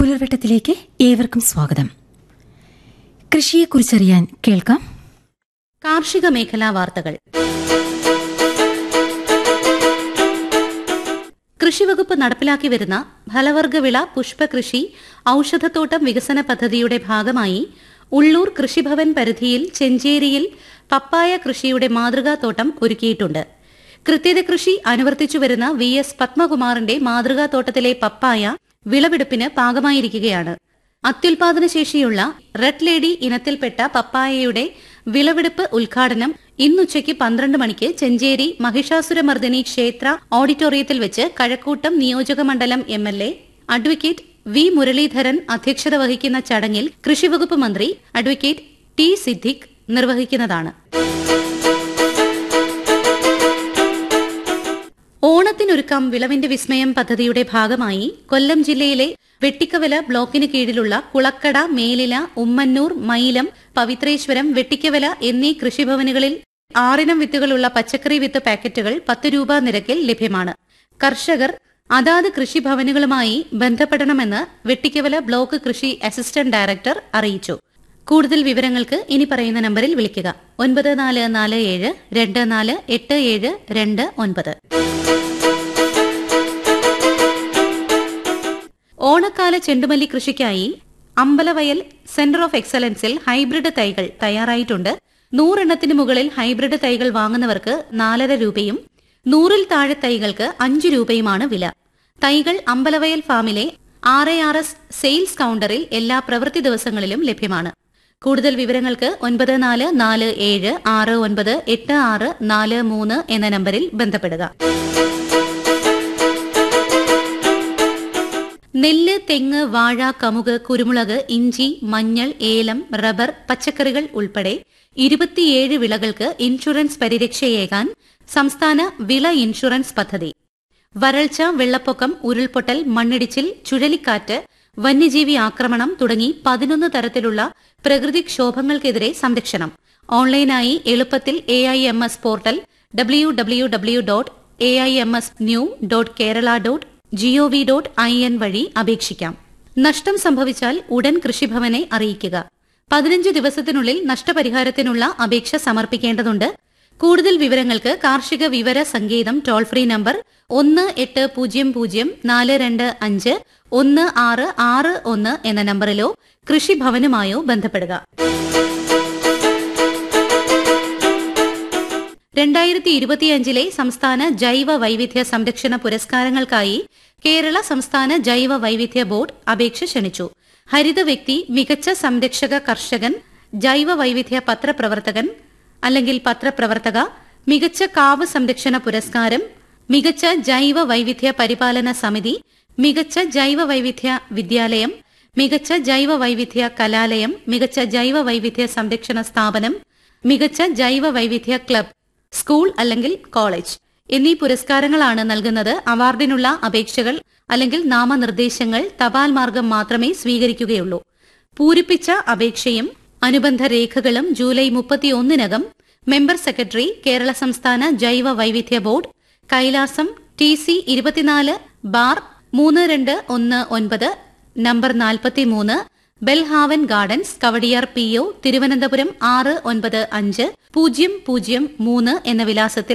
പുലർവെട്ടത്തിലേക്ക് ഏവർക്കും സ്വാഗതം കൃഷിയെക്കുറിച്ചറിയാൻ കേൾക്കാം കാർഷിക മേഖലാ വാർത്തകൾ കൃഷിവകുപ്പ് നടപ്പിലാക്കി വരുന്ന ഫലവർഗവിള പുഷ്പകൃഷി ഔഷധത്തോട്ടം വികസന പദ്ധതിയുടെ ഭാഗമായി ഉള്ളൂർ കൃഷിഭവൻ പരിധിയിൽ ചെഞ്ചേരിയിൽ പപ്പായ കൃഷിയുടെ മാതൃകാത്തോട്ടം ഒരുക്കിയിട്ടുണ്ട് കൃത്യത കൃഷി അനുവർത്തിച്ചു വരുന്ന വി എസ് പത്മകുമാറിന്റെ മാതൃകാത്തോട്ടത്തിലെ പപ്പായ വിളവെടുപ്പിന് പാകമായിരിക്കുകയാണ് അത്യുൽപാദന ശേഷിയുള്ള റെഡ് ലേഡി ഇനത്തിൽപ്പെട്ട പപ്പായയുടെ വിളവെടുപ്പ് ഉദ്ഘാടനം ഇന്നുച്ചയ്ക്ക് പന്ത്രണ്ട് മണിക്ക് ചെഞ്ചേരി മഹിഷാസുരമർദ്ദിനി ക്ഷേത്ര ഓഡിറ്റോറിയത്തിൽ വെച്ച് കഴക്കൂട്ടം നിയോജക മണ്ഡലം M L A advocate V Muraleedharan അധ്യക്ഷത വഹിക്കുന്ന ചടങ്ങിൽ കൃഷിവകുപ്പ് മന്ത്രി അഡ്വക്കേറ്റ് ടി സിദ്ദിഖ് നിർവഹിക്കുന്നതാണ് ഓണത്തിനൊരുക്കം വിളവിന്റെ വിസ്മയം പദ്ധതിയുടെ ഭാഗമായി കൊല്ലം ജില്ലയിലെ വെട്ടിക്കവല ബ്ലോക്കിന് കീഴിലുള്ള കുളക്കട മേലില ഉമ്മന്നൂർ മൈലം പവിത്രേശ്വരം വെട്ടിക്കവല എന്നീ കൃഷിഭവനുകളിൽ ആറിനം വിത്തുകളുള്ള പച്ചക്കറി വിത്ത് പാക്കറ്റുകൾ പത്ത് രൂപ നിരക്കിൽ ലഭ്യമാണ് കർഷകർ അതാത് കൃഷിഭവനുകളുമായി ബന്ധപ്പെടണമെന്ന് വെട്ടിക്കവല ബ്ലോക്ക് കൃഷി അസിസ്റ്റന്റ് ഡയറക്ടർ അറിയിച്ചു കൂടുതൽ വിവരങ്ങൾക്ക് ഇനി പറയുന്ന നമ്പറിൽ വിളിക്കുക ഒൻപത് നാല് നാല് ഏഴ് രണ്ട് നാല് എട്ട് ഏഴ് രണ്ട് ഒൻപത് ഓണക്കാല ചെണ്ടുമല്ലി കൃഷിക്കായി അമ്പലവയൽ സെന്റർ ഓഫ് എക്സലൻസിൽ ഹൈബ്രിഡ് തൈകൾ തയ്യാറായിട്ടുണ്ട് നൂറെണ്ണത്തിന് മുകളിൽ ഹൈബ്രിഡ് തൈകൾ വാങ്ങുന്നവർക്ക് നാലര രൂപയും നൂറിൽ താഴെ തൈകൾക്ക് അഞ്ചു രൂപയുമാണ് വില തൈകൾ അമ്പലവയൽ ഫാമിലെ R A R S sales കൌണ്ടറിൽ എല്ലാ പ്രവൃത്തി ദിവസങ്ങളിലും ലഭ്യമാണ് കൂടുതൽ വിവരങ്ങൾക്ക് ഒൻപത് നാല് നാല് ഏഴ് ആറ് ഒൻപത് എട്ട് ആറ് നാല് മൂന്ന് എന്ന നമ്പറിൽ ബന്ധപ്പെടുക നെല്ല് തെങ്ങ് വാഴ കമുക് കുരുമുളക് ഇഞ്ചി മഞ്ഞൾ ഏലം റബ്ബർ പച്ചക്കറികൾ ഉൾപ്പെടെ ഇരുപത്തിയേഴ് വിളകൾക്ക് ഇൻഷുറൻസ് പരിരക്ഷയേകാൻ സംസ്ഥാന വിള ഇൻഷുറൻസ് പദ്ധതി വരൾച്ച വെള്ളപ്പൊക്കം ഉരുൾപൊട്ടൽ മണ്ണിടിച്ചിൽ ചുഴലിക്കാറ്റ് വന്യജീവി ആക്രമണം തുടങ്ങി പതിനൊന്ന് തരത്തിലുള്ള പ്രകൃതിക്ഷോഭങ്ങൾക്കെതിരെ സംരക്ഷണം ഓൺലൈനായി എളുപ്പത്തിൽ A I M S portal W W W dot A I M S new dot Kerala dot gov dot I N വഴി അപേക്ഷിക്കാം നഷ്ടം സംഭവിച്ചാൽ ഉടൻ കൃഷിഭവനെ അറിയിക്കുക പതിനഞ്ച് ദിവസത്തിനുള്ളിൽ നഷ്ടപരിഹാരത്തിനുള്ള അപേക്ഷ സമർപ്പിക്കേണ്ടതുണ്ട് കൂടുതൽ വിവരങ്ങൾക്ക് കാർഷിക വിവര സങ്കേതം ടോൾ ഫ്രീ നമ്പർ ഒന്ന് എട്ട് പൂജ്യം പൂജ്യം നാല് രണ്ട് അഞ്ച് ഒന്ന് ആറ് ആറ് ഒന്ന് എന്ന നമ്പറിലോ കൃഷിഭവനുമായോ ബന്ധപ്പെടുക രണ്ടായിരത്തി ഇരുപത്തിയഞ്ചിലെ സംസ്ഥാന ജൈവ വൈവിധ്യ സംരക്ഷണ പുരസ്കാരങ്ങൾക്കായി കേരള സംസ്ഥാന ജൈവ വൈവിധ്യ ബോർഡ് അപേക്ഷ ക്ഷണിച്ചു ഹരിത വ്യക്തി മികച്ച സംരക്ഷക കർഷകൻ ജൈവ വൈവിധ്യ പത്രപ്രവർത്തകൻ അല്ലെങ്കിൽ പത്രപ്രവർത്തക മികച്ച കാവ് സംരക്ഷണ പുരസ്കാരം മികച്ച ജൈവ വൈവിധ്യ പരിപാലന സമിതി മികച്ച ജൈവ വൈവിധ്യ വിദ്യാലയം മികച്ച ജൈവ വൈവിധ്യ കലാലയം മികച്ച ജൈവ വൈവിധ്യ സംരക്ഷണ സ്ഥാപനം മികച്ച ജൈവ വൈവിധ്യ ക്ലബ് സ്കൂൾ അല്ലെങ്കിൽ കോളേജ് എന്നീ പുരസ്കാരങ്ങളാണ് നൽകുന്നത് അവാർഡിനുള്ള അപേക്ഷകൾ അല്ലെങ്കിൽ നാമനിർദ്ദേശങ്ങൾ തപാൽ മാർഗം മാത്രമേ സ്വീകരിക്കുകയുള്ളൂ പൂരിപ്പിച്ച അപേക്ഷയും അനുബന്ധ രേഖകളും ജൂലൈ മുപ്പത്തിയൊന്നിനകം മെമ്പർ സെക്രട്ടറി കേരള സംസ്ഥാന ജൈവ വൈവിധ്യ ബോർഡ് കൈലാസം ടി സി ഇരുപത്തിനാല് ബാർ മൂന്ന് രണ്ട് ഒന്ന് ഒൻപത് നമ്പർ നാൽപ്പത്തിമൂന്ന് Belhaven Gardens Kawdiar P O Thiruvananthapuram ആറ് ഒൻപത് അഞ്ച് പൂജ്യം പൂജ്യം മൂന്ന് എന്ന വിലാസത്തിൽ